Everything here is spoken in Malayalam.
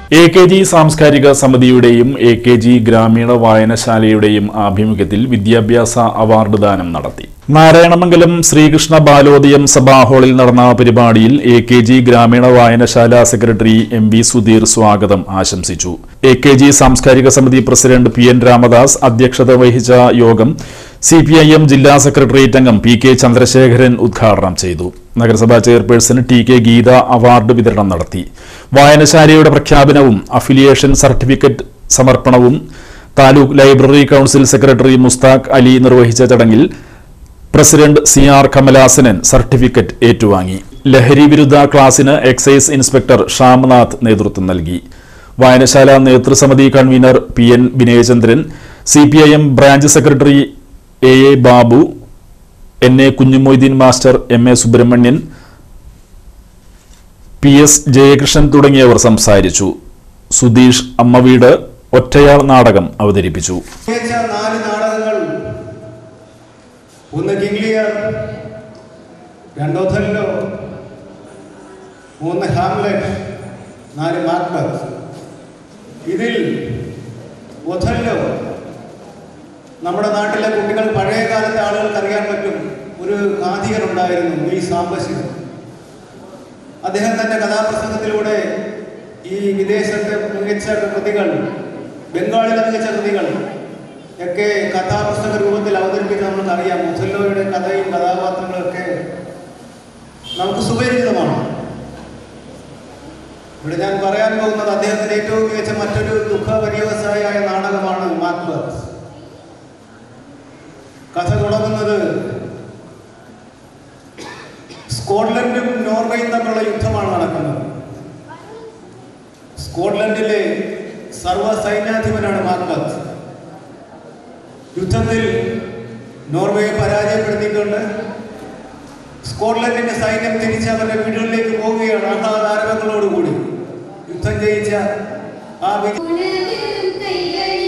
എ കെ ജി സാംസ്കാരിക സമിതിയുടെയും എ കെ ജി ഗ്രാമീണ വായനശാലയുടെയും ആഭിമുഖ്യത്തിൽ വിദ്യാഭ്യാസ അവാർഡ് ദാനം നടത്തി നാരായണമംഗലം ശ്രീകൃഷ്ണ ബാലോദയം സഭാ ഹാളിൽ നടന്ന പരിപാടിയിൽ എ കെ ജി ഗ്രാമീണ വായനശാല സെക്രട്ടറി എം വി സുധീർ സ്വാഗതം ആശംസിച്ചു എ കെ ജി സാംസ്കാരിക സമിതി പ്രസിഡന്റ് പി എൻ രാമദാസ് അധ്യക്ഷത വഹിച്ച യോഗം സി പി ഐ എം ജില്ലാ സെക്രട്ടേറിയറ്റ് അംഗം പി കെ ചന്ദ്രശേഖരൻ ഉദ്ഘാടനം ചെയ്തു നഗരസഭാ chairperson T K Geetha award വിതരണം നടത്തി വായനശാലയുടെ പ്രഖ്യാപനവും അഫിലിയേഷൻ സർട്ടിഫിക്കറ്റ് സമർപ്പണവും taluk library council secretary Mushtaq Ali നിർവഹിച്ച ചടങ്ങിൽ president C R Kamalasanan certificate ഏറ്റുവാങ്ങി ലഹരി വിരുദ്ധ ക്ലാസിന് എക്സൈസ് ഇൻസ്പെക്ടർ ഷാംനാഥ് നേതൃത്വം നൽകി വായനശാല നേതൃസമിതി convener P N Vinayachandran C P I M branch secretary A A Babu N A Kunhimoideen master M A Subramanian P S Jayakrishnan തുടങ്ങിയവർ സംസാരിച്ചു സുധീഷ് അമ്മവീട് ഒറ്റയാൾ നാടകം അവതരിപ്പിച്ചു മികച്ച നാല് നാടകങ്ങൾ ഒന്ന് കിംഗ്ലിയർ രണ്ട് ഒഥല്ലോ മൂന്ന് ഹാംലെറ്റ് നാല് മാക്ബത്ത് ഇതിൽ ഒഥല്ലോ നമ്മുടെ നാട്ടിലെ കുട്ടികൾ പഴയ കാലത്തെ ആളുകൾക്ക് അറിയാൻ പറ്റും ഒരു കാതികനുണ്ടായിരുന്നു ഈ സാംബശിവൻ അദ്ദേഹം തന്റെ കഥാപ്രസംഗത്തിലൂടെ ഈ വിദേശത്തെ മികച്ച കൃതികൾ ബംഗാളിലെ മികച്ച കൃതികൾ ഒക്കെ കഥാപുസ്തക രൂപത്തിൽ അവതരിപ്പിച്ച് നമുക്കറിയാം മുസല്ലോയുടെ കഥയും കഥാപാത്രങ്ങളും ഒക്കെ നമുക്ക് സുപരിചിതമാണ് ഇവിടെ ഞാൻ പറയാൻ പോകുന്നത് അദ്ദേഹത്തിന്റെ ഏറ്റവും മികച്ച മറ്റൊരു ദുഃഖ പര്യവസായ നാടകമാണ് മാക്ബത്ത് കഥ തുടങ്ങുന്നത് സ്കോട്ട്ലൻഡും നോർവേയും തമ്മിലുള്ള യുദ്ധമാണ് നടക്കുന്നത് സ്കോട്ട്ലൻഡിലെ സർവ്വ സൈന്യാധിപനാണ് മാക്ബത്ത് യുദ്ധത്തിൽ നോർവേയെ പരാജയപ്പെടുത്തിയിട്ടുണ്ട് സ്കോട്ട്ലൻഡിന്റെ സൈന്യം തിരിച്ച് അവരുടെ വീടുകളിലേക്ക് പോവുകയാണ് ആഹ്ലാദാരവങ്ങളോടുകൂടി യുദ്ധം ജയിച്ച ആ വിജയ ഉണരും കൈകളിൽ